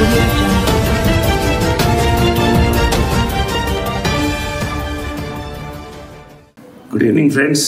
audio jungle. Good evening friends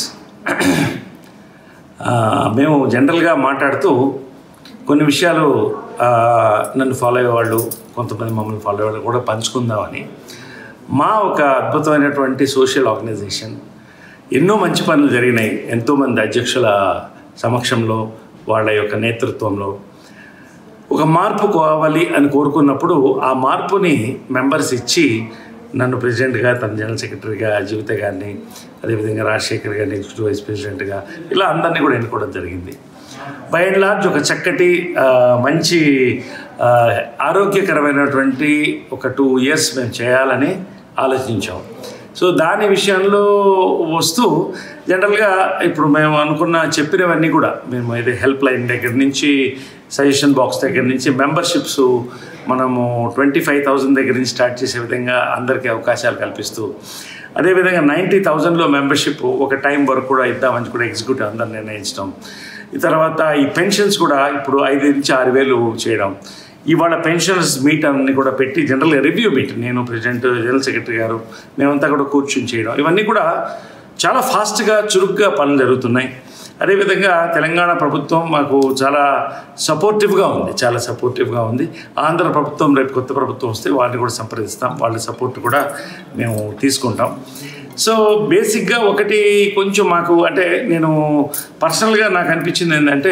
ఆ, మేము జనరల్గా మాట్లాడుతూ కొన్ని విషయాలు ఆ, నన్ను ఫాలో అయ్యేవాళ్ళు కొంతమంది మమ్మల్ని ఫాలో అయ్యేవాళ్ళు కూడా పంచుకుందామని మా ఒక అద్భుతమైనటువంటి సోషల్ ఆర్గనైజేషన్ ఎన్నో మంచి పనులు జరిగినాయి ఎంతోమంది అధ్యక్షుల సమక్షంలో వాళ్ళ యొక్క నేతృత్వంలో ఒక మార్పు కావాలి అని కోరుకున్నప్పుడు ఆ మార్పుని మెంబర్స్ ఇచ్చి నన్ను ప్రెసిడెంట్గా తన జనరల్ సెక్రటరీగా జీవిత గారిని అదేవిధంగా రాజశేఖర్ గారిని ఎగ్జిక్యూటివ్ వైస్ ప్రెసిడెంట్గా ఇలా అందరినీ కూడా ఎన్నుకోవడం జరిగింది బై అండ్ లార్జ్ ఒక చక్కటి ఆ, మంచి ఆ, ఆరోగ్యకరమైనటువంటి ఒక టూ ఇయర్స్ మేము చేయాలని ఆలోచించాం సో దాని విషయంలో వస్తూ జనరల్గా ఇప్పుడు మేము అనుకున్న చెప్పినవన్నీ కూడా మేము ఇది హెల్ప్ లైన్ దగ్గర నుంచి సజెషన్ బాక్స్ దగ్గర నుంచి మెంబర్షిప్స్ మనము ట్వంటీ ఫైవ్ థౌజండ్ దగ్గర నుంచి స్టార్ట్ చేసే విధంగా అందరికీ అవకాశాలు కల్పిస్తూ అదేవిధంగా నైంటీ థౌజండ్లో మెంబర్షిప్ ఒక టైం వరకు కూడా ఇద్దామని కూడా ఎగ్జిక్యూటివ్ అందరు నిర్ణయించడం ఈ తర్వాత ఈ పెన్షన్స్ కూడా ఇప్పుడు ఐదు నుంచి ఆరు వేలు చేయడం ఇవాళ పెన్షనర్స్ మీట్ అన్ని కూడా పెట్టి జనరల్గా రివ్యూ మీట్ నేను ప్రెసిడెంట్ జనరల్ సెక్రటరీ గారు మేమంతా కూడా కూర్చుని చేయడం ఇవన్నీ కూడా చాలా ఫాస్ట్గా చురుగ్గా పనులు జరుగుతున్నాయి అదేవిధంగా తెలంగాణ ప్రభుత్వం మాకు చాలా సపోర్టివ్గా ఉంది చాలా సపోర్టివ్గా ఉంది ఆంధ్ర ప్రభుత్వం రేపు కొత్త ప్రభుత్వం వస్తే వాళ్ళని కూడా సంప్రదిస్తాం వాళ్ళ సపోర్ట్ కూడా మేము తీసుకుంటాం సో బేసిక్గా ఒకటి కొంచెం మాకు అంటే నేను పర్సనల్గా నాకు అనిపించింది ఏంటంటే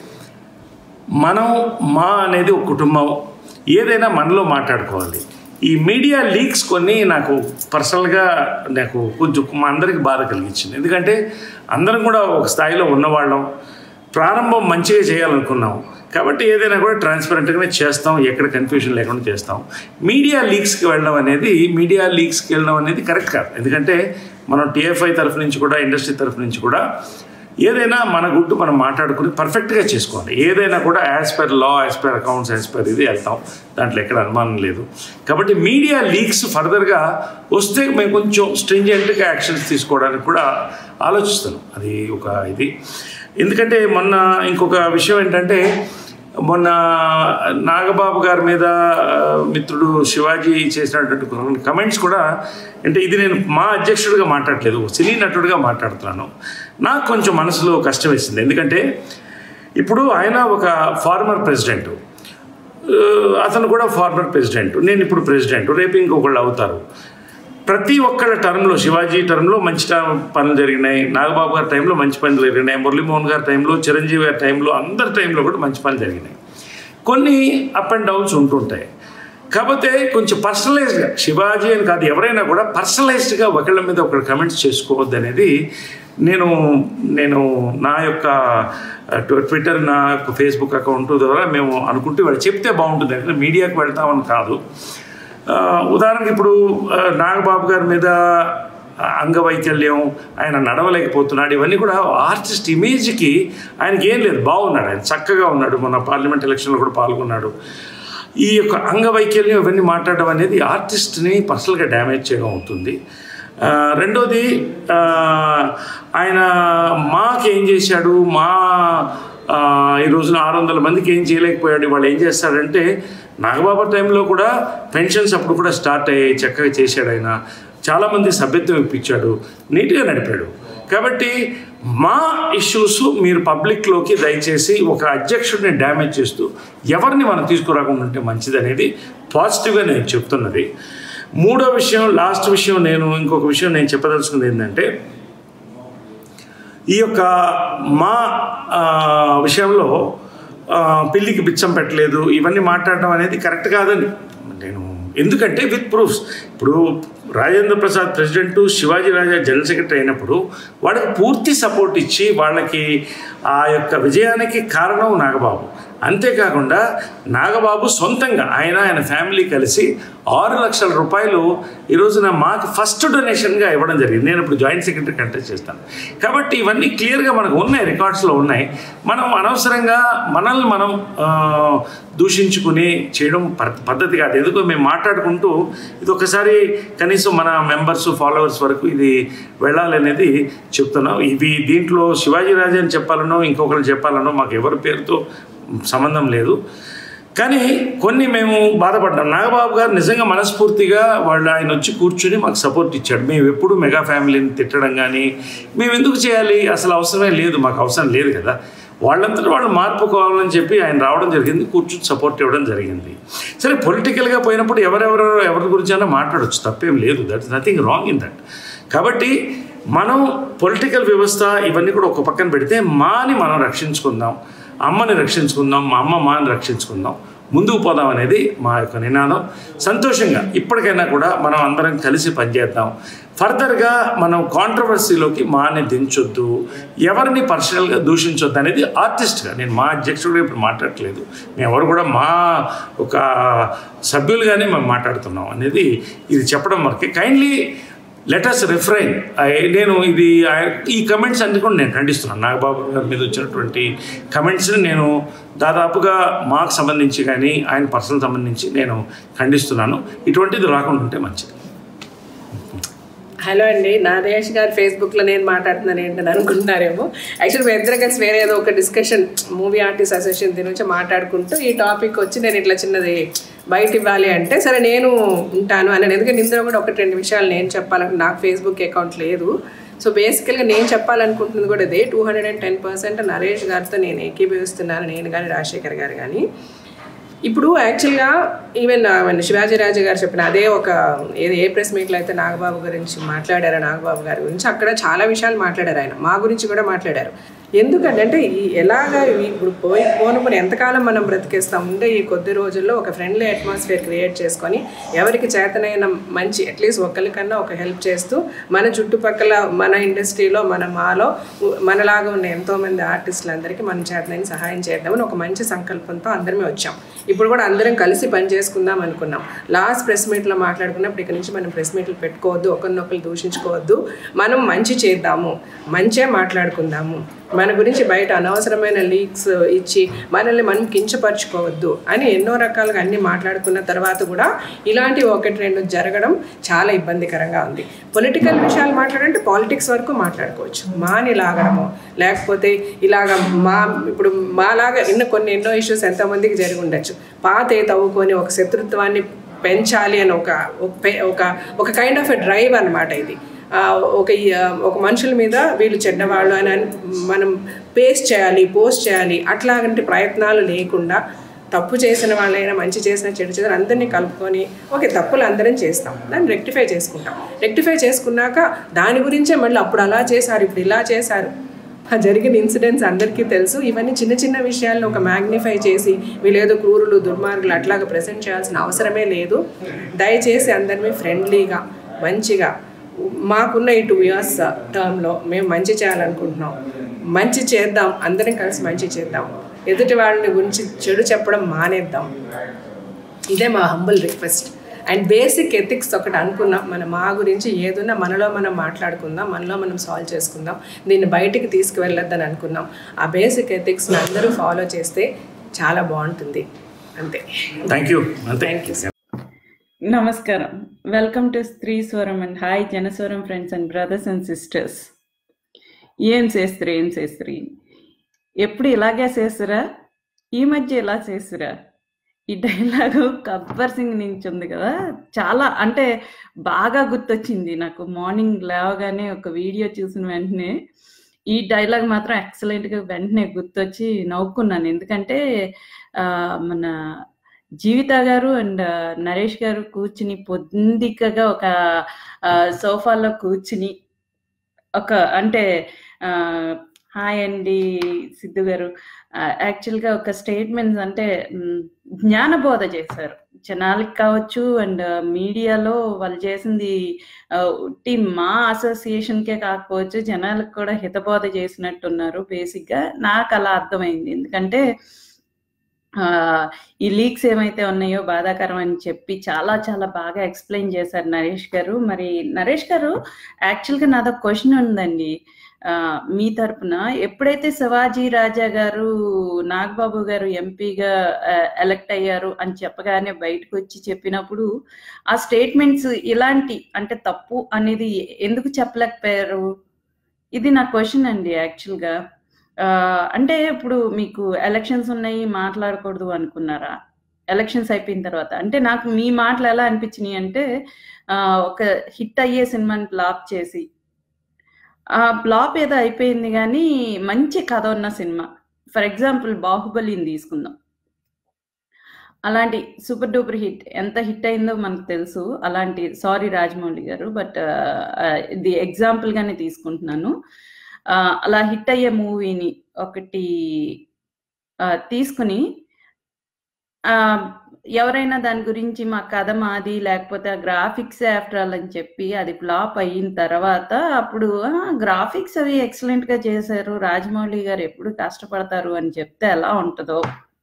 మనం మా అనేది ఒక కుటుంబం ఏదైనా మనలో మాట్లాడుకోవాలి ఈ మీడియా లీక్స్ కొన్ని నాకు పర్సనల్గా నాకు కొంచెం మా అందరికి బాధ కలిగించింది ఎందుకంటే అందరం కూడా ఒక స్థాయిలో ఉన్నవాళ్ళం ప్రారంభం మంచిగా చేయాలనుకున్నాం కాబట్టి ఏదైనా కూడా ట్రాన్స్పరెంట్గానే చేస్తాం ఎక్కడ కన్ఫ్యూజన్ లేకుండా చేస్తాం మీడియా లీక్స్కి వెళ్ళడం అనేది మీడియా లీక్స్కి వెళ్ళడం అనేది కరెక్ట్ కాదు ఎందుకంటే మనం టీఎఫ్ఐ తరఫు నుంచి కూడా ఇండస్ట్రీ తరఫు నుంచి కూడా ఏదైనా మన గుట్టు మనం మాట్లాడుకుని పర్ఫెక్ట్గా చేసుకోవాలి ఏదైనా కూడా as per law as per accounts as per ఇది వెళ్తాం దాంట్లో ఎక్కడ అనుమానం లేదు కాబట్టి మీడియా లీక్స్ ఫర్దర్గా వస్తే మేము కొంచెం స్ట్రింజెంట్గా యాక్షన్స్ తీసుకోవడానికి కూడా ఆలోచిస్తున్నాం అది ఒక ఇది ఎందుకంటే మొన్న ఇంకొక విషయం ఏంటంటే మొన్న నాగబాబు గారి మీద ఆ, మిత్రుడు శివాజీ చేసినటువంటి కొన్ని కమెంట్స్ కూడా అంటే ఇది నేను మా అధ్యక్షుడిగా మాట్లాడలేదు ఒక సినీ నటుడిగా మాట్లాడుతున్నాను నాకు కొంచెం మనసులో కష్టం వేసింది ఎందుకంటే ఇప్పుడు ఆయన ఒక ఫార్మర్ ప్రెసిడెంట్ అతను కూడా ఫార్మర్ ప్రెసిడెంట్ నేను ఇప్పుడు ప్రెసిడెంట్ రేపు ఇంకొకళ్ళు అవుతారు ప్రతి ఒక్కళ్ళ టర్మ్లో శివాజీ టర్మ్లో మంచి ట- పనులు జరిగినాయి నాగబాబు గారి టైంలో మంచి పనులు జరిగినాయి మురళీమోహన్ గారి టైంలో చిరంజీవి గారి టైంలో అందరి టైంలో కూడా మంచి పనులు జరిగినాయి కొన్ని అప్ అండ్ డౌన్స్ ఉంటుంటాయి కాకపోతే కొంచెం పర్సనలైజ్డ్గా శివాజీ అని కాదు ఎవరైనా కూడా పర్సనలైజ్డ్గా ఒకళ్ళ మీద ఒకళ్ళు కమెంట్స్ చేసుకోవద్దు అనేది నేను నేను నా యొక్క ట్వ- ట్విట్టర్ నా యొక్క ఫేస్బుక్ అకౌంట్ ద్వారా మేము అనుకుంటూ వాళ్ళు చెప్తే బాగుంటుంది అంటే మీడియాకి వెళ్తామని కాదు ఆ, ఉదాహరణకి ఇప్పుడు ఆ, నాగబాబు గారి మీద ఆ, అంగవైకల్యం ఆయన నడవలేకపోతున్నాడు ఇవన్నీ కూడా ఆర్టిస్ట్ ఇమేజ్కి ఆయనకి ఏం లేదు బాగున్నాడు ఆయన చక్కగా ఉన్నాడు మన పార్లమెంట్ ఎలక్షన్లో కూడా పాల్గొన్నాడు ఈ యొక్క అంగవైకల్యం ఇవన్నీ మాట్లాడడం అనేది ఆర్టిస్ట్ని పర్సనల్గా డ్యామేజ్ చేయడం అవుతుంది ఆ, రెండోది ఆ, ఆయన మాకేం చేశాడు మా ఆ, ఈ రోజున ఆరు వందల మందికి ఏం చేయలేకపోయాడు వాళ్ళు ఏం చేస్తాడంటే నాగబాబా టైంలో కూడా పెన్షన్స్ అప్పుడు కూడా స్టార్ట్ అయ్యాయి చక్కగా చేశాడు ఆయన చాలామంది సభ్యత్వం ఇప్పించాడు నీట్గా నడిపాడు కాబట్టి మా ఇష్యూస్ మీరు పబ్లిక్లోకి దయచేసి ఒక అధ్యక్షుడిని డ్యామేజ్ చేస్తూ ఎవరిని మనం తీసుకురాకుండా ఉంటే మంచిది అనేది పాజిటివ్గా నేను చెప్తున్నది మూడో విషయం లాస్ట్ విషయం నేను ఇంకొక విషయం నేను చెప్పదలుచుకుంది ఏంటంటే ఈ యొక్క మా ఆ, విషయంలో ఆ, పిల్లికి బిచ్చం పెట్టలేదు ఇవన్నీ మాట్లాడడం అనేది కరెక్ట్ కాదని నేను ఎందుకంటే విత్ ప్రూఫ్స్ ఇప్పుడు Rajendra Prasad president Shivaji Raja general secretary అయినప్పుడు వాళ్ళకి పూర్తి సపోర్ట్ ఇచ్చి వాళ్ళకి ఆ యొక్క విజయానికి కారణం నాగబాబు అంతేకాకుండా నాగబాబు సొంతంగా ఆయన ఆయన ఫ్యామిలీ కలిసి ఆరు లక్షల రూపాయలు ఈ రోజున మాకు ఫస్ట్ డొనేషన్గా ఇవ్వడం జరిగింది నేను ఇప్పుడు జాయింట్ సెక్రటరీ కంటెస్ట్ చేస్తాను కాబట్టి ఇవన్నీ క్లియర్గా మనకు ఉన్నాయి రికార్డ్స్లో ఉన్నాయి మనం అనవసరంగా మనల్ని మనం ఆ, దూషించుకుని చేయడం ప- పద్ధతి కాదు ఎందుకో మేము మాట్లాడుకుంటూ ఇది ఒకసారి కనీసం మన మెంబర్స్ ఫాలోవర్స్ వరకు ఇది వెళ్ళాలనేది చెప్తున్నాం ఇవి దీంట్లో శివాజీ రాజా అని చెప్పాలనో ఇంకొకరు చెప్పాలనో మాకు ఎవరి పేరుతో సంబంధం లేదు కానీ కొన్ని మేము బాధపడ్డాం నాగబాబు గారు నిజంగా మనస్ఫూర్తిగా వాళ్ళు ఆయన వచ్చి కూర్చుని మాకు సపోర్ట్ ఇచ్చాడు మేము ఎప్పుడు మెగా ఫ్యామిలీని తిట్టడం కానీ మేము ఎందుకు చేయాలి అసలు అవసరమే లేదు మాకు అవసరం లేదు కదా వాళ్ళంతా వాళ్ళు మార్పు కావాలని చెప్పి ఆయన రావడం జరిగింది కూర్చుని సపోర్ట్ ఇవ్వడం జరిగింది సరే పొలిటికల్గా పోయినప్పుడు ఎవరెవరు ఎవరి గురించి అయినా మాట్లాడవచ్చు తప్పేం లేదు that is nothing wrong in that కాబట్టి మనం పొలిటికల్ వ్యవస్థ ఇవన్నీ కూడా ఒక పక్కన పెడితే మాని మనం రక్షించుకుందాం అమ్మని రక్షించుకుందాం మా అమ్మ మాని రక్షించుకుందాం ముందుకు పోదాం అనేది మా యొక్క నినాదం సంతోషంగా ఇప్పటికైనా కూడా మనం అందరం కలిసి పనిచేద్దాం ఫర్దర్గా మనం కాంట్రవర్సీలోకి మాని దించొద్దు ఎవరిని పర్సనల్గా దూషించొద్దు అనేది ఆర్టిస్ట్గా నేను మా అధ్యక్షుడు ఇప్పుడు మాట్లాడట్లేదు మేము ఎవరు కూడా మా ఒక సభ్యులుగానే మేము మాట్లాడుతున్నాం అనేది ఇది చెప్పడం వరకే కైండ్లీ లెటర్స్ రిఫ్రైన్ నేను ఇది ఈ కమెంట్స్ అన్ని కూడా నేను ఖండిస్తున్నాను నాగబాబు గారి మీద వచ్చినటువంటి కమెంట్స్ని నేను దాదాపుగా మాకు సంబంధించి కానీ ఆయన పర్సనల్ సంబంధించి నేను ఖండిస్తున్నాను ఇటువంటిది రాకుండా ఉంటే మంచిది హలో అండి నాదేశ్ గారు ఫేస్బుక్లో నేను మాట్లాడుతున్నాను ఏంటని అనుకుంటున్నారేమో యాక్చువల్లీ మేము ఇద్దరం కలిసి వేరే ఏదో ఒక డిస్కషన్ మూవీ ఆర్టిస్ట్ అసోసియేషన్ దీని నుంచి మాట్లాడుకుంటూ ఈ టాపిక్ వచ్చి నేను ఇట్లా చిన్నది బయట ఇవ్వాలి అంటే సరే నేను ఉంటాను అని ఎందుకంటే ఇందులో కూడా ఒకటి రెండు విషయాలు నేను చెప్పాలంటే నాకు ఫేస్బుక్ అకౌంట్ లేదు సో బేసికల్గా నేను చెప్పాలనుకుంటున్నది కూడా ఇదే two hundred and ten percent Naresh గారితో నేను ఏకీభవిస్తున్నాను నేను కానీ రాజశేఖర్ గారు కానీ ఇప్పుడు యాక్చువల్గా ఈవెన్ శివాజీ రాజు గారు చెప్పిన అదే ఒక ఏది ఏ ప్రెస్ మీట్లో అయితే నాగబాబు గురించి మాట్లాడారో నాగబాబు గారి గురించి అక్కడ చాలా విషయాలు మాట్లాడారు ఆయన మా గురించి కూడా మాట్లాడారు ఎందుకంటే అంటే ఈ ఎలాగ ఈ ఇప్పుడు పోయి పోను పోను ఎంతకాలం మనం బ్రతికేస్తాం ఉండే ఈ కొద్ది రోజుల్లో ఒక ఫ్రెండ్లీ అట్మాస్ఫియర్ క్రియేట్ చేసుకొని ఎవరికి చేతనైన మంచి అట్లీస్ట్ ఒకరికన్నా ఒక హెల్ప్ చేస్తూ మన చుట్టుపక్కల మన ఇండస్ట్రీలో మన మాలో మనలాగా ఉన్న ఎంతోమంది ఆర్టిస్టులందరికీ మనం చేతనైన సహాయం చేద్దామని ఒక మంచి సంకల్పంతో అందరమే వచ్చాం ఇప్పుడు కూడా అందరం కలిసి పని చేసుకుందాం అనుకున్నాం లాస్ట్ ప్రెస్ మీట్లో మాట్లాడుకున్నప్పుడు ఇక్కడ నుంచి మనం ప్రెస్ మీట్లు పెట్టుకోవద్దు ఒకరినొకరు దూషించుకోవద్దు మనం మంచి చేద్దాము మంచే మాట్లాడుకుందాము మన గురించి బయట అనవసరమైన లీక్స్ ఇచ్చి మనల్ని మనం కించపరచుకోవద్దు అని ఎన్నో రకాలుగా అన్ని మాట్లాడుకున్న తర్వాత కూడా ఇలాంటి ఒకటి రెండు జరగడం చాలా ఇబ్బందికరంగా ఉంది పొలిటికల్ విషయాలు మాట్లాడంటే పాలిటిక్స్ వరకు మాట్లాడుకోవచ్చు మాని లాగడము లేకపోతే ఇలాగ మా ఇప్పుడు మాలాగా ఎన్నో కొన్ని ఎన్నో ఇష్యూస్ ఎంతోమందికి జరిగి ఉండొచ్చు పాతే తవ్వుకొని ఒక శత్రుత్వాన్ని పెంచాలి అని ఒక ఒక ఒక కైండ్ ఆఫ్ ఎ డ్రైవ్ అనమాట ఇది ఒక ఒక మనుషుల మీద వీళ్ళు చెడ్డవాళ్ళు అని మనం పేస్ట్ చేయాలి పోస్ట్ చేయాలి అట్లాంటి ప్రయత్నాలు లేకుండా తప్పు చేసిన వాళ్ళైనా మంచి చేసిన చెడు చేసిన అందరినీ కలుపుకొని ఓకే తప్పులు అందరం చేస్తాం దాన్ని రెక్టిఫై చేసుకుంటాం రెక్టిఫై చేసుకున్నాక దాని గురించే మళ్ళీ అప్పుడు అలా చేశారు ఇప్పుడు ఇలా చేశారు జరిగిన ఇన్సిడెంట్స్ అందరికీ తెలుసు ఇవన్నీ చిన్న చిన్న విషయాలను ఒక మ్యాగ్నిఫై చేసి వీళ్ళేదో క్రూరులు దుర్మార్గులు అట్లాగా ప్రజెంట్ చేయాల్సిన అవసరమే లేదు దయచేసి అందరినీ ఫ్రెండ్లీగా మంచిగా మాకున్న ఈ టూ ఇయర్స్ టర్మ్లో మేము మంచి చేయాలనుకుంటున్నాం మంచి చేద్దాం అందరం కలిసి మంచి చేద్దాం ఎదుటి వాళ్ళని గురించి చెడు చెప్పడం మానేద్దాం ఇదే మా humble request and basic ethics ఒకటి అనుకున్నాం మన మా గురించి ఏదున్నా మనలో మనం మాట్లాడుకుందాం మనలో మనం సాల్వ్ చేసుకుందాం దీన్ని బయటికి తీసుకువెళ్ళొద్దని అనుకున్నాం ఆ బేసిక్ ఎథిక్స్ని అందరూ ఫాలో చేస్తే చాలా బాగుంటుంది అంతే థ్యాంక్ యూ థ్యాంక్ యూ నమస్కారం welcome to Stree Swaram and hi Janaswaram friends and brothers and sisters ఏం చేస్తారు ఏం చేస్తారు ఎప్పుడు ఇలాగే చేస్తురా ఈ మధ్య ఇలా చేస్తురా ఈ డైలాగు గబ్బర్ సింగ్ నుంచి ఉంది కదా చాలా అంటే బాగా గుర్తొచ్చింది నాకు మార్నింగ్ లేవగానే ఒక వీడియో చూసిన వెంటనే ఈ డైలాగ్ మాత్రం ఎక్సలెంట్గా వెంటనే గుర్తొచ్చి నవ్వుకున్నాను ఎందుకంటే మన జీవిత గారు అండ్ నరేష్ గారు కూర్చుని పొందికగా ఒక సోఫాలో కూర్చుని ఒక అంటే హాయ్ అండి సిద్ధు గారు యాక్చువల్గా ఒక స్టేట్మెంట్స్ అంటే జ్ఞానబోధ చేశారు జనాలకి కావచ్చు అండ్ మీడియాలో వాళ్ళు చేసింది ఉట్టి మా అసోసియేషన్కే కాకపోవచ్చు జనాలకు కూడా హితబోధ చేసినట్టున్నారు బేసిక్గా నాకు అలా అర్థమైంది ఎందుకంటే ఈ లీక్స్ ఏమైతే ఉన్నాయో బాధాకరం అని చెప్పి చాలా చాలా బాగా ఎక్స్ప్లెయిన్ చేశారు నరేష్ గారు మరి నరేష్ గారు యాక్చువల్గా నాదో క్వశ్చన్ ఉందండి మీ తరపున ఎప్పుడైతే శివాజీ రాజా గారు నాగబాబు గారు ఎంపీగా ఎలక్ట్ అయ్యారు అని చెప్పగానే బయటకు వచ్చి చెప్పినప్పుడు ఆ స్టేట్మెంట్స్ ఇలాంటి అంటే తప్పు అనేది ఎందుకు చెప్పలేకపోయారు ఇది నా క్వశ్చన్ అండి యాక్చువల్గా అంటే ఇప్పుడు మీకు ఎలక్షన్స్ ఉన్నాయి మాట్లాడకూడదు అనుకున్నారా ఎలక్షన్స్ అయిపోయిన తర్వాత అంటే నాకు మీ మాటలు ఎలా అనిపించినాయి అంటే ఆ, ఒక హిట్ అయ్యే సినిమాని ఫ్లాప్ చేసి ఆ ఫ్లాప్ ఏదో అయిపోయింది కానీ మంచి కథ ఉన్న సినిమా ఫర్ ఎగ్జాంపుల్ బాహుబలిని తీసుకుందాం అలాంటి సూపర్ డూపర్ హిట్ ఎంత హిట్ అయిందో మనకు తెలుసు అలాంటి సారీ రాజమౌళి గారు బట్ ఇది ఎగ్జాంపుల్ గానే తీసుకుంటున్నాను ఆ, అలా హిట్ అయ్యే మూవీని ఒకటి ఆ, తీసుకుని ఆ, ఎవరైనా దాని గురించి మా కథ మాది లేకపోతే ఆ గ్రాఫిక్స్ ఆఫ్టర్ ఆల్ అని చెప్పి అది ఫ్లాప్ అయిన తర్వాత అప్పుడు గ్రాఫిక్స్ అవి ఎక్సలెంట్ గా చేశారు రాజమౌళి గారు ఎప్పుడు కష్టపడతారు అని చెప్తే ఎలా ఉంటుందో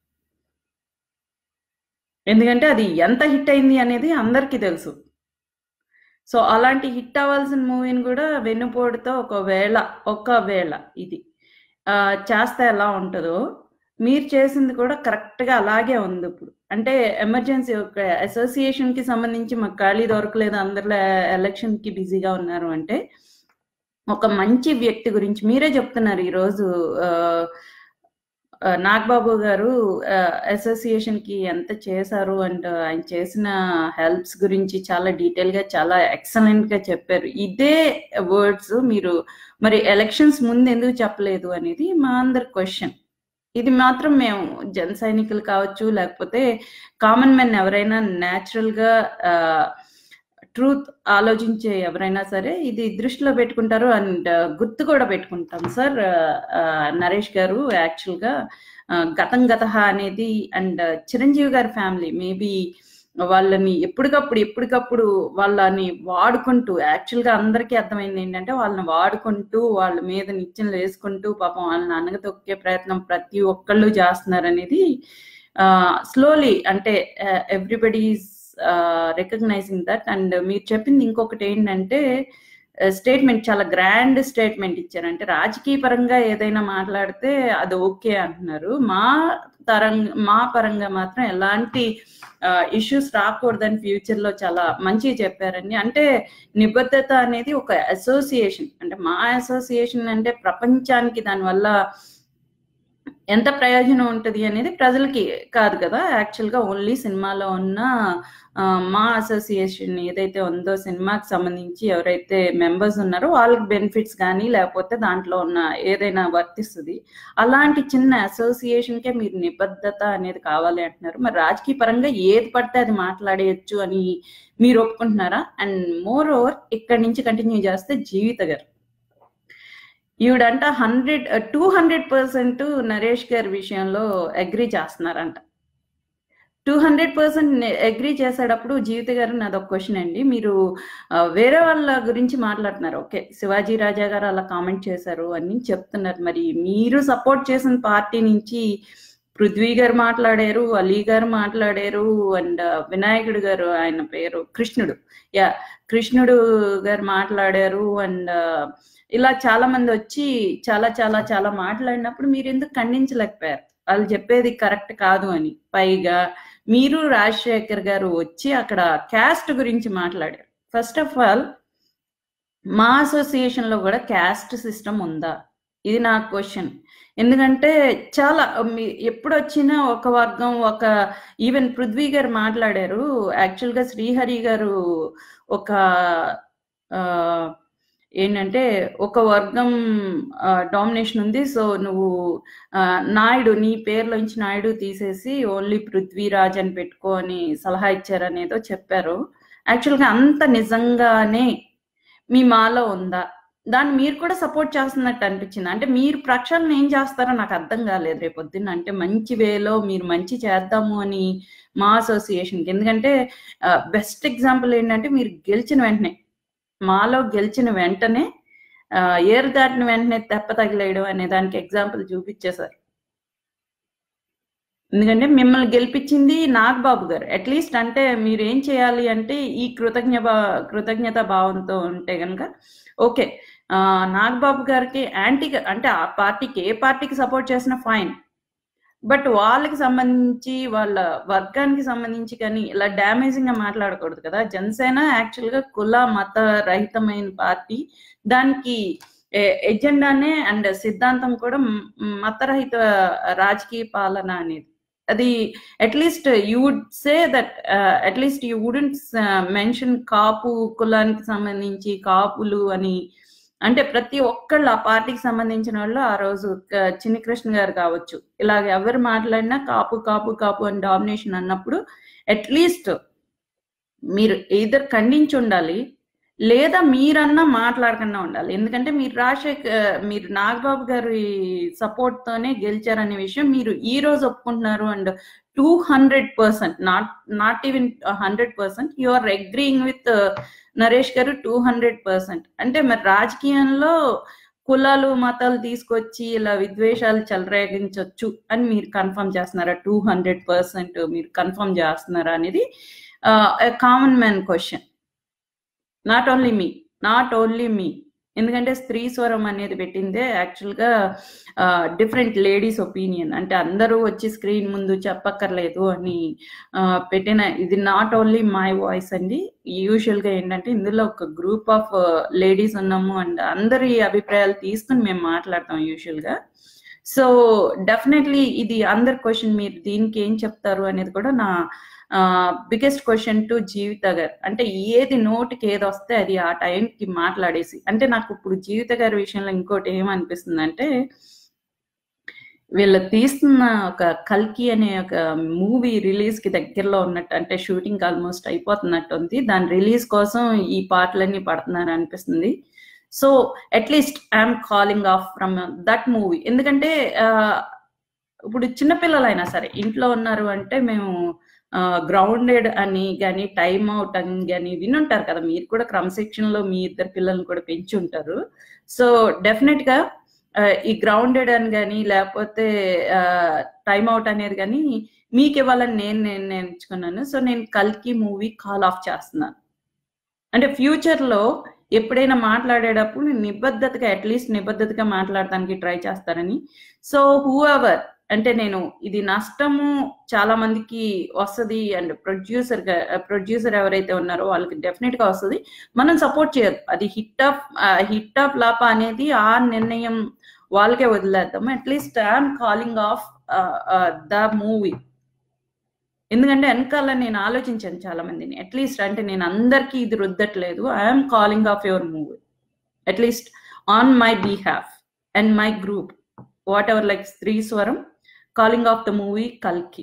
ఎందుకంటే అది ఎంత హిట్ అయింది అనేది అందరికీ తెలుసు సో అలాంటి హిట్ అవ్వాల్సిన మూవీని కూడా వెన్నుపోటుతో ఒకవేళ ఒకవేళ ఇది ఆ, చేస్తే ఎలా ఉంటుందో మీరు చేసింది కూడా కరెక్ట్గా అలాగే ఉంది ఇప్పుడు అంటే ఎమర్జెన్సీ ఒక అసోసియేషన్కి సంబంధించి మాకు ఖాళీ దొరకలేదు అందరిలో ఎలక్షన్కి బిజీగా ఉన్నారు అంటే ఒక మంచి వ్యక్తి గురించి మీరే చెప్తున్నారు ఈరోజు ఆ, ఆ, నాగబాబు గారు అసోసియేషన్ కి ఎంత చేశారు అండ్ ఆయన చేసిన హెల్ప్స్ గురించి చాలా డీటెయిల్ గా చాలా ఎక్సలెంట్ గా చెప్పారు ఇదే వర్డ్స్ మీరు మరి ఎలక్షన్స్ ముందు ఎందుకు చెప్పలేదు అనేది మా అందరి క్వశ్చన్ ఇది మాత్రం మేము జన సైనికులు కావచ్చు లేకపోతే కామన్ మెన్ ఎవరైనా న్యాచురల్ గా ట్రూత్ ఆలోచించే ఎవరైనా సరే ఇది దృష్టిలో పెట్టుకుంటారు అండ్ గుర్తు కూడా పెట్టుకుంటాం సార్ నరేష్ గారు యాక్చువల్ గా ఆ, గతం గత అనేది అండ్ చిరంజీవి గారి ఫ్యామిలీ మేబీ వాళ్ళని ఎప్పటికప్పుడు ఎప్పటికప్పుడు వాళ్ళని వాడుకుంటూ యాక్చువల్ గా అందరికీ అర్థమైంది ఏంటంటే వాళ్ళని వాడుకుంటూ వాళ్ళ మీద నిత్యం వేసుకుంటూ పాపం వాళ్ళని అనగతొక్కే ప్రయత్నం ప్రతి ఒక్కళ్ళు చేస్తున్నారు అనేది స్లోలీ అంటే ఎవ్రీబడి రికగ్నైజింగ్ దట్ అండ్ మీరు చెప్పింది ఇంకొకటి ఏంటంటే స్టేట్మెంట్ చాలా గ్రాండ్ స్టేట్మెంట్ ఇచ్చారు అంటే రాజకీయ పరంగా ఏదైనా మాట్లాడితే అది ఓకే అంటున్నారు మా తరంగా మా పరంగా మాత్రం ఎలాంటి ఇష్యూస్ రాకూడదని ఫ్యూచర్ లో చాలా మంచిగా చెప్పారండి అంటే నిబద్ధత అనేది ఒక అసోసియేషన్ అంటే మా అసోసియేషన్ అంటే ప్రపంచానికి దానివల్ల ఎంత ప్రయోజనం ఉంటుంది అనేది ప్రజలకి కాదు కదా యాక్చువల్ గా ఓన్లీ సినిమాలో ఉన్న ఆ, మా అసోసియేషన్ ఏదైతే ఉందో సినిమాకి సంబంధించి ఎవరైతే మెంబర్స్ ఉన్నారో వాళ్ళకి బెనిఫిట్స్ కానీ లేకపోతే దాంట్లో ఉన్న ఏదైనా వర్తిస్తుంది అలాంటి చిన్న అసోసియేషన్ కే మీరు నిబద్ధత అనేది కావాలి అంటున్నారు మరి రాజకీయ పరంగా ఏది పడితే అది మాట్లాడేయచ్చు అని మీరు ఒప్పుకుంటున్నారా అండ్ మోర్ ఓవర్ ఇక్కడి నుంచి కంటిన్యూ చేస్తే జీవిత గారు ఈవిడంట hundred two hundred percent Naresh గారి విషయంలో అగ్రి చేస్తున్నారంట టూ హండ్రెడ్ పర్సెంట్ అగ్రి చేసేటప్పుడు జీవిత గారు నాది ఒక క్వశ్చన్ అండి మీరు ఆ, వేరే వాళ్ళ గురించి మాట్లాడుతున్నారు ఓకే శివాజీ రాజా గారు అలా కామెంట్ చేశారు అని చెప్తున్నారు మరి మీరు సపోర్ట్ చేసిన పార్టీ నుంచి పృథ్వీ గారు మాట్లాడారు అలీ గారు మాట్లాడారు అండ్ వినాయకుడు గారు ఆయన పేరు కృష్ణుడు యా కృష్ణుడు గారు మాట్లాడారు అండ్ ఇలా చాలా మంది వచ్చి చాలా చాలా చాలా మాట్లాడినప్పుడు మీరు ఎందుకు ఖండించలేకపోయారు వాళ్ళు చెప్పేది కరెక్ట్ కాదు అని పైగా మీరు రాజశేఖర్ గారు వచ్చి అక్కడ క్యాస్ట్ గురించి మాట్లాడారు ఫస్ట్ ఆఫ్ ఆల్ మా అసోసియేషన్ లో కూడా క్యాస్ట్ సిస్టమ్ ఉందా ఇది నా క్వశ్చన్ ఎందుకంటే చాలా మీ- ఎప్పుడు వచ్చినా ఒక వర్గం ఒక ఈవెన్ పృథ్వీ గారు మాట్లాడారు యాక్చువల్ గా శ్రీహరి గారు ఒక ఆ, ఏంటంటే ఒక వర్గం డామినేషన్ ఉంది సో నువ్వు ఆ, నాయుడు నీ పేర్లోంచి నాయుడు తీసేసి ఓన్లీ పృథ్వీరాజ్ అని పెట్టుకో అని సలహా ఇచ్చారనేదో చెప్పారు యాక్చువల్గా అంత నిజంగానే మీ మాలో ఉందా దాన్ని మీరు కూడా సపోర్ట్ చేస్తున్నట్టు అనిపించింది అంటే మీరు ప్రక్షాళన ఏం చేస్తారో నాకు అర్థం కాలేదు రేపు పొద్దున్న అంటే మంచి వేలో మీరు మంచి చేద్దాము అని మా అసోసియేషన్కి ఎందుకంటే బెస్ట్ ఎగ్జాంపుల్ ఏంటంటే మీరు గెలిచిన వెంటనే మాలో గెలిచిన వెంటనే ఆ, ఏరు దాటిన వెంటనే తెప్ప తగిలేయడం అనే దానికి ఎగ్జాంపుల్ చూపించేశారు ఎందుకంటే మిమ్మల్ని గెలిపించింది నాగబాబు గారు అట్లీస్ట్ అంటే మీరు ఏం చేయాలి అంటే ఈ కృతజ్ఞ భా- కృతజ్ఞత భావంతో ఉంటే కనుక ఓకే ఆ, నాగబాబు గారికి యాంటీగా అంటే ఆ పార్టీకి ఏ పార్టీకి సపోర్ట్ చేసినా ఫైన్ బట్ వాళ్ళకి సంబంధించి వాళ్ళ వర్గానికి సంబంధించి కానీ ఇలా డ్యామేజింగ్ గా మాట్లాడకూడదు కదా జనసేన యాక్చువల్ గా కుల మత రహితమైన పార్టీ దానికి ఎ- ఎజెండానే అండ్ సిద్ధాంతం కూడా మ్- మతరహిత రాజకీయ పాలన అనేది అది at least you would say that at least you wouldn't mention Kapu కులానికి సంబంధించి కాపులు అని అంటే ప్రతి ఒక్కళ్ళు ఆ పార్టీకి సంబంధించిన వాళ్ళు ఆ రోజు క- చిన్ని కృష్ణ గారు కావచ్చు ఇలాగ ఎవరు మాట్లాడినా కాపు కాపు కాపు అని డామినేషన్ అన్నప్పుడు అట్లీస్ట్ మీరు ఇద్దరు ఖండించి ఉండాలి లేదా మీరన్నా మాట్లాడకుండా ఉండాలి ఎందుకంటే మీరు రాజశేఖర్ మీరు నాగబాబు గారి సపోర్ట్ తోనే గెలిచారనే విషయం మీరు ఈ రోజు ఒప్పుకుంటున్నారు and two hundred percent not not even hundred percent you are agreeing with Naresh garu two hundred percent అంటే మరి రాజకీయంలో కులాలు మతాలు తీసుకొచ్చి ఇలా విద్వేషాలు చెలరేగించవచ్చు అని మీరు కన్ఫర్మ్ చేస్తున్నారా టూ హండ్రెడ్ పర్సెంట్ మీరు కన్ఫర్మ్ చేస్తున్నారా అనేది common man question not only me not only me ఎందుకంటే స్త్రీ స్వరం అనేది పెట్టిందే యాక్చువల్గా డిఫరెంట్ లేడీస్ ఒపీనియన్ అంటే అందరూ వచ్చి స్క్రీన్ ముందు చెప్పక్కర్లేదు అని ఆ, పెట్టిన ఇది నాట్ ఓన్లీ మై వాయిస్ అండి యూజువల్గా ఏంటంటే ఇందులో ఒక గ్రూప్ ఆఫ్ లేడీస్ ఉన్నాము అండ్ అందరి అభిప్రాయాలు తీసుకుని మేము మాట్లాడతాం యూజువల్గా సో డెఫినెట్లీ ఇది అందరి క్వశ్చన్ మీరు దీనికి ఏం చెప్తారు అనేది కూడా నా బిగ్గెస్ట్ క్వశ్చన్ టు జీవిత గారు అంటే ఏది నోటికి ఏది వస్తే అది ఆ టైంకి మాట్లాడేసి అంటే నాకు ఇప్పుడు జీవిత గారి విషయంలో ఇంకోటి ఏమనిపిస్తుంది అంటే వీళ్ళు తీస్తున్న ఒక కల్కి అనే ఒక మూవీ రిలీజ్ కి దగ్గరలో ఉన్నట్టు అంటే షూటింగ్ ఆల్మోస్ట్ అయిపోతున్నట్టు ఉంది దాని రిలీజ్ కోసం ఈ పాటలన్నీ పడుతున్నారు అనిపిస్తుంది so at least I'm calling off from that movie ఎందుకంటే ఆ, ఇప్పుడు చిన్నపిల్లలైనా సరే ఇంట్లో ఉన్నారు అంటే మేము గ్రౌండెడ్ అని కానీ టైమ్ అవుట్ అని కానీ వినుంటారు కదా మీరు కూడా క్రమశిక్షణలో మీ ఇద్దరు పిల్లల్ని కూడా పెంచి ఉంటారు సో డెఫినెట్ గా ఆ, ఈ గ్రౌండెడ్ అని కానీ లేకపోతే టైమ్ అవుట్ అనేది కానీ మీకు ఇవ్వాలని నేను నేను నేర్చుకున్నాను సో నేను కల్కి మూవీ కాల్ ఆఫ్ చేస్తున్నాను అంటే ఫ్యూచర్ లో ఎప్పుడైనా మాట్లాడేటప్పుడు నిబద్ధతగా అట్లీస్ట్ నిబద్ధతగా మాట్లాడడానికి ట్రై చేస్తారని సో హూ ఎవర్ అంటే నేను ఇది నష్టము చాలా మందికి వస్తుంది అండ్ ప్రొడ్యూసర్ ప్రొడ్యూసర్ ఎవరైతే ఉన్నారో వాళ్ళకి డెఫినెట్ గా వస్తుంది మనం సపోర్ట్ చేయదు అది hit or hit or flop అనేది ఆ నిర్ణయం వాళ్ళకే వదిలేద్దాం at least I'm calling off the movie ఎందుకంటే వెనకాల నేను ఆలోచించాను చాలా మందిని అట్లీస్ట్ అంటే నేను అందరికీ ఇది రుద్దట్లేదు I'm calling off your movie at least on my behalf and my group whatever like స్త్రీ స్వరం కాలింగ్ ఆఫ్ ద మూవీ కల్కి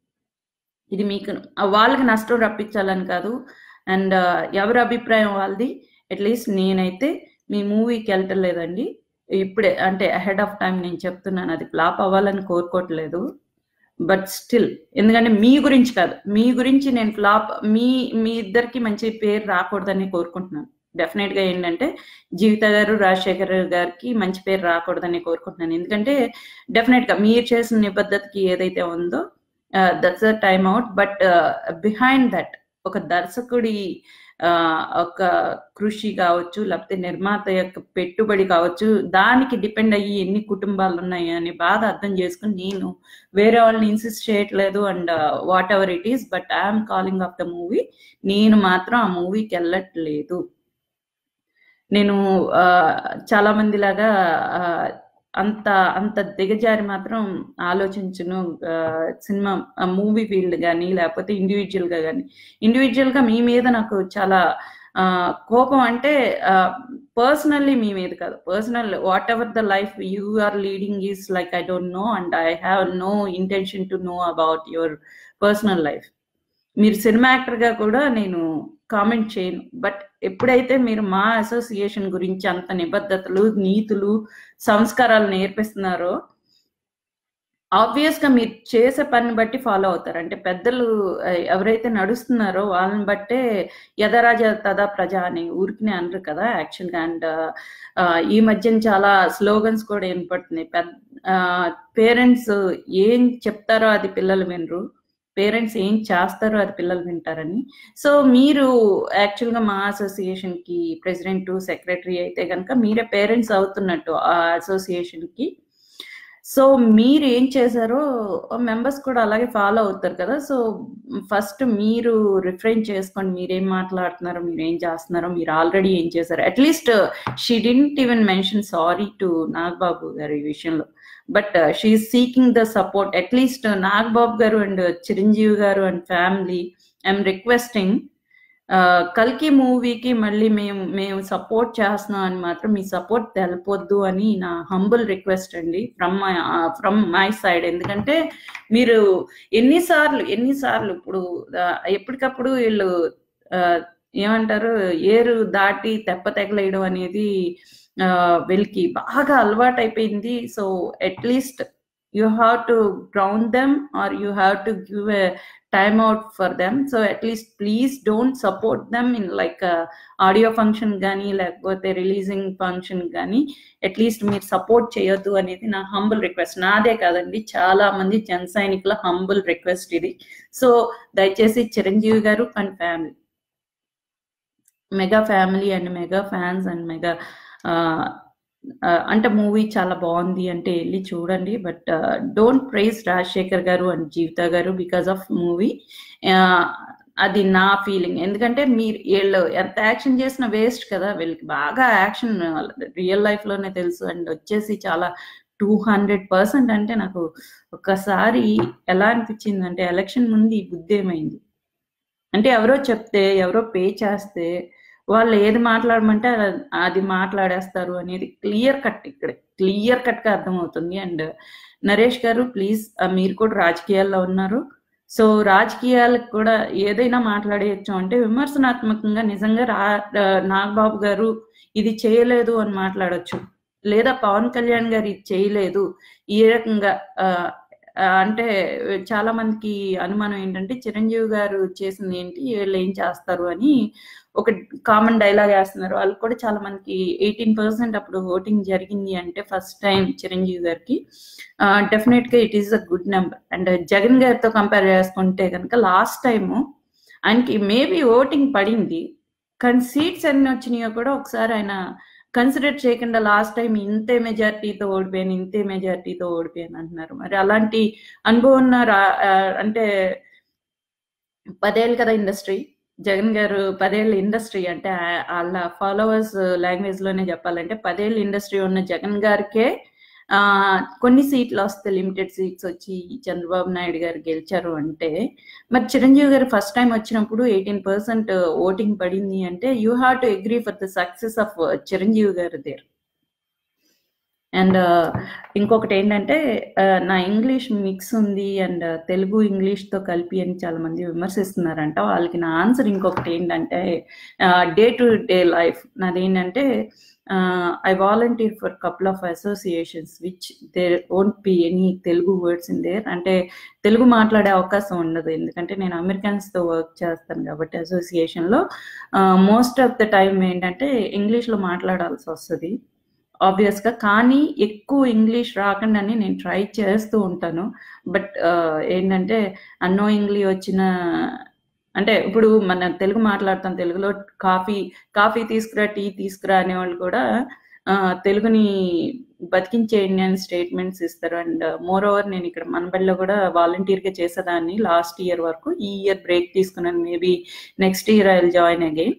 ఇది మీకు వాళ్ళకి నష్టం రప్పించాలని కాదు అండ్ ఎవరి అభిప్రాయం వాళ్ళది అట్లీస్ట్ నేనైతే మీ మూవీకి వెళ్ళటం లేదండి ఇప్పుడే అంటే అహెడ్ ఆఫ్ టైం నేను చెప్తున్నాను అది ఫ్లాప్ అవ్వాలని కోరుకోవట్లేదు బట్ స్టిల్ ఎందుకంటే మీ గురించి కాదు మీ గురించి నేను ఫ్లాప్ మీ మీ ఇద్దరికి మంచి పేరు రాకూడదని కోరుకుంటున్నాను డెఫినెట్ గా ఏంటంటే జీవిత గారు రాజశేఖర్ గారికి మంచి పేరు రాకూడదని కోరుకుంటున్నాను ఎందుకంటే డెఫినెట్ గా మీరు చేసిన నిబద్ధతకి ఏదైతే ఉందో that's a time out but behind that ఒక దర్శకుడి ఆ, ఒక కృషి కావచ్చు లేకపోతే నిర్మాత యొక్క పెట్టుబడి కావచ్చు దానికి డిపెండ్ అయ్యి ఎన్ని కుటుంబాలు ఉన్నాయి అనే బాధ అర్థం చేసుకుని నేను వేరే వాళ్ళని ఇన్సిస్ట్ చేయట్లేదు and whatever it is but I'm calling off the movie నేను మాత్రం ఆ మూవీకి వెళ్ళట్లేదు నేను ఆ, చాలా మంది లాగా ఆ, అంత అంత దిగజారి మాత్రం ఆలోచించును ఆ, సినిమా మూవీ ఫీల్డ్ కానీ లేకపోతే ఇండివిజువల్ గా కానీ ఇండివిజువల్ గా మీ మీద నాకు చాలా ఆ, కోపం అంటే పర్సనల్లీ మీ మీద కాదు personal whatever the life you are leading is like I don't know and I have no intention to know about your personal life మీరు సినిమా యాక్టర్ గా కూడా నేను కామెంట్ చేయను బట్ ఎప్పుడైతే మీరు మా అసోసియేషన్ గురించి అంత నిబద్ధతలు నీతులు సంస్కారాలు నేర్పిస్తున్నారో ఆబ్వియస్ గా మీరు చేసే పని బట్టి ఫాలో అవుతారు అంటే పెద్దలు ఆ, ఎవరైతే నడుస్తున్నారో వాళ్ళని బట్టే యథరాజ తదా ప్రజ అని ఊరికినే అనరు కదా యాక్చువల్ గా అండ్ ఈ మధ్యన చాలా స్లోగన్స్ కూడా వినపడుతున్నాయి పెద్ద పేరెంట్స్ ఏం చెప్తారో అది పిల్లలు వినరు పేరెంట్స్ ఏం చేస్తారో అది పిల్లలు వింటారని సో మీరు యాక్చువల్ గా మా అసోసియేషన్ కి ప్రెసిడెంట్ సెక్రటరీ అయితే కనుక మీరే పేరెంట్స్ అవుతున్నట్టు ఆ అసోసియేషన్ కి సో మీరు ఏం చేశారో మెంబర్స్ కూడా అలాగే ఫాలో అవుతారు కదా సో ఫస్ట్ మీరు రిఫ్రైన్ చేసుకోండి మీరేం మాట్లాడుతున్నారో మీరు ఏం చేస్తున్నారో మీరు ఆల్రెడీ ఏం చేశారు at least she didn't even mention sorry to Nagababu garu ఈ విషయంలో but she seeking the support at least Nagababu garu and Chiranjeevi garu and family I'm requesting కల్కి మూవీకి మళ్ళీ మేము మేము సపోర్ట్ చేస్తున్నాం అని మాత్రం మీ సపోర్ట్ తెలపొద్దు అని నా హంబుల్ రిక్వెస్ట్ అండి from my from my side ఎందుకంటే మీరు ఎన్నిసార్లు ఎన్నిసార్లు ఇప్పుడు ఆ, ఎప్పటికప్పుడు వీళ్ళు ఆ, ఏమంటారు ఏరు దాటి తెప్ప తెగలేయడం అనేది ఆ, వీళ్ళకి బాగా అలవాటు అయిపోయింది so at least you have to ground them or you have to give a time out for them so at least please don't support them in like audio function కానీ లేకపోతే రిలీజింగ్ ఫంక్షన్ కానీ అట్లీస్ట్ మీరు సపోర్ట్ చేయొద్దు అనేది నా humble request నాదే కాదండి చాలా మంది జన సైనికుల హంబుల్ రిక్వెస్ట్ ఇది సో దయచేసి Chiranjeevi garu and family mega family and mega fans and mega అంటే మూవీ చాలా బాగుంది అంటే వెళ్ళి చూడండి బట్ డోంట్ ప్రైజ్ రాజశేఖర్ గారు అండ్ జీవిత గారు బికాస్ ఆఫ్ మూవీ అది నా ఫీలింగ్ ఎందుకంటే మీరు వీళ్ళు ఎంత యాక్షన్ చేసినా వేస్ట్ కదా వీళ్ళకి బాగా యాక్షన్ రియల్ లైఫ్ లోనే తెలుసు అండ్ వచ్చేసి చాలా టూ హండ్రెడ్ పర్సెంట్ అంటే నాకు ఒకసారి ఎలా అనిపించింది అంటే ఎలక్షన్ ముందు ఈ బుద్ధి ఏమైంది అంటే ఎవరో చెప్తే ఎవరో పే చేస్తే వాళ్ళు ఏది మాట్లాడమంటే అ- అది మాట్లాడేస్తారు అనేది క్లియర్ కట్ ఇక్కడ క్లియర్ కట్ గా అర్థమవుతుంది అండ్ నరేష్ గారు ప్లీజ్ మీరు కూడా రాజకీయాల్లో ఉన్నారు సో రాజకీయాలకు కూడా ఏదైనా మాట్లాడేయచ్చు అంటే విమర్శనాత్మకంగా నిజంగా రా రా- నాగబాబు గారు ఇది చేయలేదు అని మాట్లాడొచ్చు లేదా పవన్ కళ్యాణ్ గారు ఇది చేయలేదు ఈ రకంగా ఆ, ఆ, అంటే చాలా మందికి అనుమానం ఏంటంటే చిరంజీవి గారు చేసింది ఏంటి వీళ్ళు ఏం చేస్తారు అని ఒక కామన్ డైలాగ్ వేస్తున్నారు వాళ్ళు కూడా చాలా మందికి ఎయిటీన్ పర్సెంట్ అప్పుడు ఓటింగ్ జరిగింది అంటే ఫస్ట్ టైం చిరంజీవి గారికి డెఫినెట్ గా it is a good number and Jagan గారితో కంపేర్ చేసుకుంటే కనుక లాస్ట్ టైము ఆయనకి మేబీ ఓటింగ్ పడింది కానీ సీట్స్ ఎన్ని వచ్చినాయో కూడా ఒకసారి ఆయన కన్సిడర్ చేయకుండా లాస్ట్ టైం ఇంతే మెజారిటీతో ఓడిపోయాను ఇంతే మెజారిటీతో ఓడిపోయాను అంటున్నారు మరి అలాంటి అనుభవం ఉన్న రా- ఆ, అంటే పదేళ్ళు కదా ఇండస్ట్రీ జగన్ గారు పదేళ్ళ ఇండస్ట్రీ అంటే ఆ- వాళ్ళ ఫాలోవర్స్ లాంగ్వేజ్ లోనే చెప్పాలంటే పదేళ్ళ ఇండస్ట్రీ ఉన్న జగన్ గారికే ఆ కొన్ని సీట్లు వస్తే లిమిటెడ్ సీట్స్ వచ్చి చంద్రబాబు నాయుడు గారు గెలిచారు అంటే మరి చిరంజీవి గారు ఫస్ట్ టైం వచ్చినప్పుడు ఎయిటీన్ పర్సెంట్ ఓటింగ్ పడింది అంటే you have to agree for the success of Chiranjeevi garu there and ఇంకొకటి ఏంటంటే ఆ, నా ఇంగ్లీష్ మిక్స్ ఉంది అండ్ తెలుగు ఇంగ్లీష్ తో కలిపి అని చాలా మంది విమర్శిస్తున్నారంట వాళ్ళకి నా ఆన్సర్ ఇంకొకటి ఏంటంటే డే టు డే లైఫ్ నాది ఏంటంటే I volunteer for couple of associations which there won't be any Telugu words in there అంటే తెలుగు మాట్లాడే అవకాశం ఉండదు ఎందుకంటే నేను అమెరికన్స్ తో వర్క్ చేస్తాను కాబట్టి అసోసియేషన్ లో మోస్ట్ ఆఫ్ ద టైం ఏంటంటే ఇంగ్లీష్ లో మాట్లాడాల్సి వస్తుంది ఆబ్వియస్ గా కానీ ఎక్కువ ఇంగ్లీష్ రాకుండానే నేను ట్రై చేస్తూ ఉంటాను బట్ ఏంటంటే అన్నోయింగ్లీ వచ్చిన అంటే ఇప్పుడు మన తెలుగు మాట్లాడతాం తెలుగులో కాఫీ కాఫీ తీసుకురా టీ తీసుకురా అనేవాళ్ళు కూడా ఆ, తెలుగుని బతికించేయండి అని స్టేట్మెంట్స్ ఇస్తారు అండ్ మోర్ ఓవర్ నేను ఇక్కడ మనబడిలో కూడా వాలంటీర్ గా చేసేదాన్ని లాస్ట్ ఇయర్ వరకు ఈ ఇయర్ బ్రేక్ తీసుకున్నాను maybe next year I will join again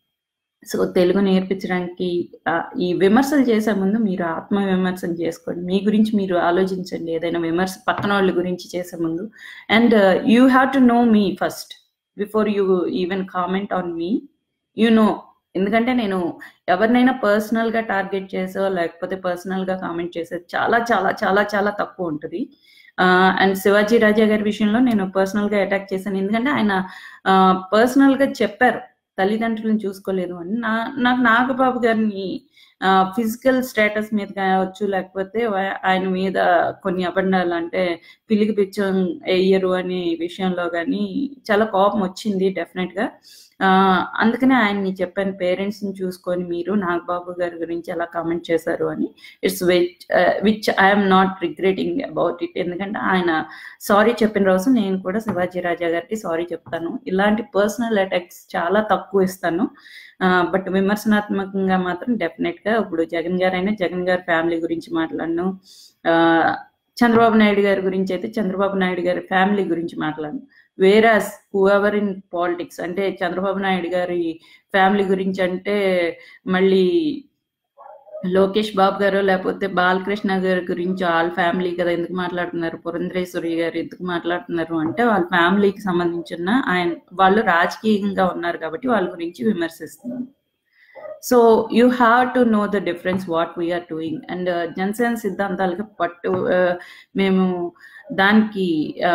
so Telugu నేర్పించడానికి ఆ, ఈ విమర్శలు చేసే ముందు మీరు ఆత్మ విమర్శన చేసుకోండి మీ గురించి మీరు ఆలోచించండి ఏదైనా విమర్శ పక్కన వాళ్ళ గురించి చేసే ముందు and you have to know me first before you even comment on me you know ఎందుకంటే నేను ఎవరినైనా పర్సనల్ గా టార్గెట్ చేసో లేకపోతే పర్సనల్ గా కామెంట్ చేసేది చాలా చాలా చాలా చాలా తక్కువ ఉంటుంది అండ్ శివాజీ రాజా గారి విషయంలో నేను పర్సనల్ గా అటాక్ చేశాను ఎందుకంటే ఆయన పర్సనల్ గా చెప్పారు తల్లిదండ్రులను చూసుకోలేదు అని నా నాకు నాగబాబు గారిని ఫిజికల్ స్టేటస్ మీద కావచ్చు లేకపోతే వా- ఆయన మీద కొన్ని అబండాలు అంటే పిల్లికి పిచ్చం వేయరు అనే విషయంలో కానీ చాలా కోపం వచ్చింది డెఫినెట్ గా ఆ, అందుకనే ఆయన్ని చెప్పాను పేరెంట్స్ ని చూసుకొని మీరు నాగబాబు గారి గురించి అలా కామెంట్ చేశారు అని it's which which I'm not regretting about it ఎందుకంటే ఆయన సారీ చెప్పిన రోజు నేను కూడా శివాజీ రాజా గారికి సారీ చెప్తాను ఇలాంటి పర్సనల్ అటాక్స్ చాలా తక్కువ ఇస్తాను బట్ విమర్శనాత్మకంగా మాత్రం డెఫినెట్ గా ఇప్పుడు జగన్ గారు అయినా జగన్ గారి ఫ్యామిలీ గురించి మాట్లాడను ఆ, చంద్రబాబు నాయుడు గారి గురించి అయితే చంద్రబాబు నాయుడు గారి ఫ్యామిలీ గురించి మాట్లాడను వేరాస్ హూఎవర్ ఇన్ పాలిటిక్స్ అంటే చంద్రబాబు నాయుడు గారి ఫ్యామిలీ గురించి అంటే మళ్ళీ లోకేష్ బాబు గారు లేకపోతే బాలకృష్ణ గారి గురించి వాళ్ళ ఫ్యామిలీ కదా ఎందుకు మాట్లాడుతున్నారు పురంధరేశ్వరి గారు ఎందుకు మాట్లాడుతున్నారు అంటే వాళ్ళ ఫ్యామిలీకి సంబంధించిన ఆయన వాళ్ళు రాజకీయంగా ఉన్నారు కాబట్టి వాళ్ళ గురించి విమర్శిస్తున్నారు so you have to know the difference what we're doing and Janasena సిద్ధాంతాలకి పట్టు ఆ, మేము దానికి ఆ,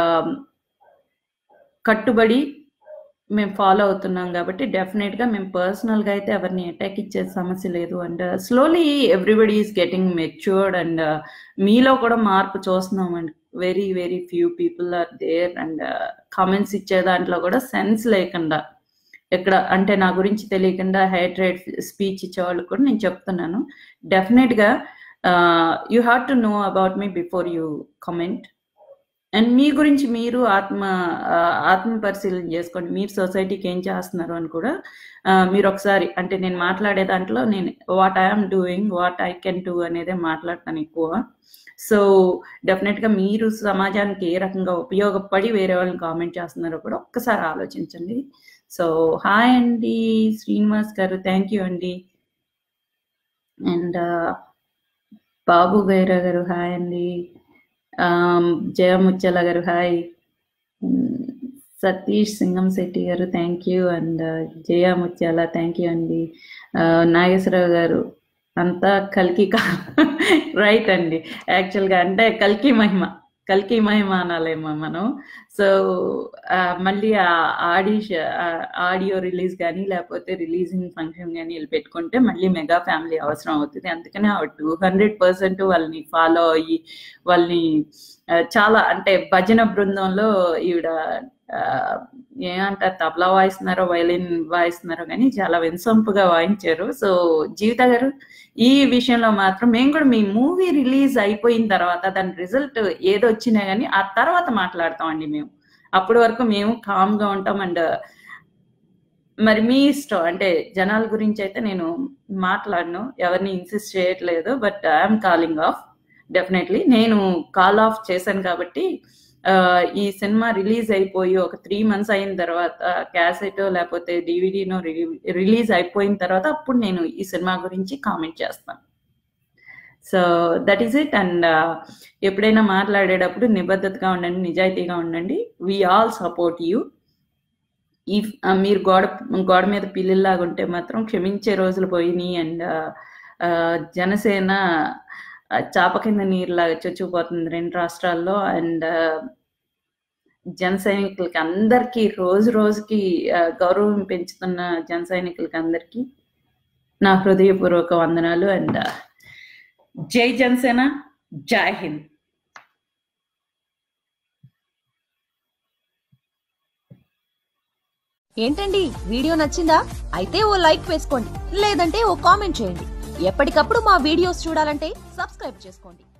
కట్టుబడి మేము ఫాలో అవుతున్నాం కాబట్టి డెఫినెట్ గా మేము పర్సనల్ గా అయితే ఎవరిని అటాక్ ఇచ్చే సమస్య లేదు and slowly everybody is getting matured and మీలో కూడా మార్పు చూస్తున్నాం and very very few people are there and comments ఇచ్చే దాంట్లో కూడా సెన్స్ లేకుండా ఎక్కడ అంటే నా గురించి తెలియకుండా హైట్రేట్ స్పీచ్ ఇచ్చేవాళ్ళు కూడా నేను చెప్తున్నాను డెఫినెట్ గా you have to know about me before you comment and మీ గురించి మీరు ఆత్మ ఆ, ఆత్మ పరిశీలన చేసుకోండి మీరు సొసైటీకి ఏం చేస్తున్నారు అని కూడా ఆ, మీరు ఒకసారి అంటే నేను మాట్లాడే దాంట్లో నేను what I'm doing what I can do అనేదే మాట్లాడతాను ఎక్కువ సో డెఫినెట్ గా మీరు సమాజానికి ఏ రకంగా ఉపయోగపడి వేరే వాళ్ళని కామెంట్ చేస్తున్నారో కూడా ఒక్కసారి ఆలోచించండి సో హాయ్ అండి శ్రీనివాస్ గారు థ్యాంక్ యూ అండి అండ్ బాబు గైరా గారు హాయ్ అండి um, Jaya Muchchala garu hi um, Satish Singam Shetty garu thank you and జయ ముత్యాల థ్యాంక్ యూ అండి ఆ, నాగేశ్వరరావు గారు అంతా కల్కి కా రైట్ అండి యాక్చువల్గా అంటే కల్కి మహిమ కల్కి మహిమ అనాలేమో మనం సో మళ్ళీ ఆ ఆడిష ఆడియో రిలీజ్ కానీ లేకపోతే రిలీజింగ్ ఫంక్షన్ కానీ వీళ్ళు పెట్టుకుంటే మళ్ళీ మెగా ఫ్యామిలీ అవసరం అవుతుంది అందుకని ఆ టూ హండ్రెడ్ పర్సెంట్ వాళ్ళని ఫాలో అయ్యి వాళ్ళని ఆ, చాలా అంటే భజన బృందంలో ఈవిడ ఆ, ఏమంటారు తబలా వాయిస్తున్నారో వైలిన్ వాయిస్తున్నారో కానీ చాలా వినసొంపుగా వాయించారు సో జీవిత గారు ఈ విషయంలో మాత్రం మేము కూడా మీ మూవీ రిలీజ్ అయిపోయిన తర్వాత దాని రిజల్ట్ ఏదో వచ్చినా కానీ ఆ తర్వాత మాట్లాడతామండి మేము అప్పటి వరకు మేము కామ్ గా ఉంటాం అండ్ మరి మీ ఇష్టం అంటే జనాల గురించి అయితే నేను మాట్లాడను ఎవరిని ఇన్సిస్ట్ చేయట్లేదు but I'm calling off definitely నేను కాల్ ఆఫ్ చేశాను కాబట్టి ఆ, ఈ సినిమా రిలీజ్ అయిపోయి ఒక త్రీ మంత్స్ అయిన తర్వాత క్యాసెట్ లేకపోతే డివిడీనో రిలీజ్ అయిపోయిన తర్వాత అప్పుడు నేను ఈ సినిమా గురించి కామెంట్ చేస్తాను so that is it and ఎప్పుడైనా మాట్లాడేటప్పుడు నిబద్ధతగా ఉండండి నిజాయితీగా ఉండండి వీ ఆల్ సపోర్ట్ యూ ఈ మీరు గోడ గోడ మీద పిల్లిలాగా ఉంటే మాత్రం క్షమించే రోజులు పోయినాయి అండ్ జనసేన ఆ, చాప కింద నీరులాగా చొచ్చుకుపోతుంది రెండు రాష్ట్రాల్లో అండ్ జన సైనికులకి అందరికీ రోజు రోజుకి ఆ, గౌరవం పెంచుతున్న జన సైనికులకి అందరికీ నా హృదయపూర్వక వందనాలు అండ్ జై జనసేన జై హింద్ ఏంటండి వీడియో నచ్చిందా అయితే ఓ లైక్ వేసుకోండి లేదంటే ఓ కామెంట్ చేయండి ఎప్పటికప్పుడు మా వీడియోస్ చూడాలంటే సబ్స్క్రైబ్ చేసుకోండి